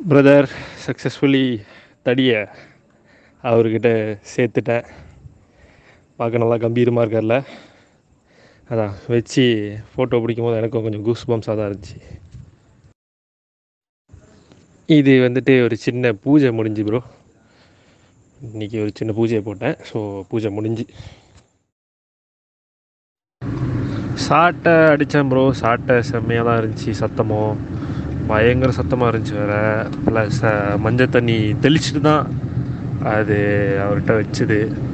brother successfully தடியை அவர்கிட்ட சேர்த்துட்டேன் பார்க்க நல்லா கம்பீரமாக இருக்கார்ல அதான் வச்சு ஃபோட்டோ பிடிக்கும்போது எனக்கும் கொஞ்சம் கூஸ் பம்ஸாக தான் இருந்துச்சு இது வந்துட்டு ஒரு சின்ன பூஜை முடிஞ்சு ப்ரோ இன்றைக்கி ஒரு சின்ன பூஜையை போட்டேன் ஸோ பூஜை முடிஞ்சு சாட்டை அடித்தேன் ப்ரோ சாட்டை செம்மையாக தான் இருந்துச்சு சத்தமும் பயங்கர சத்தமாக இருந்துச்சு வேறு ப்ளஸ் மஞ்சள் தண்ணி தெளிச்சிட்டு தான் அது அவர்கிட்ட வச்சுது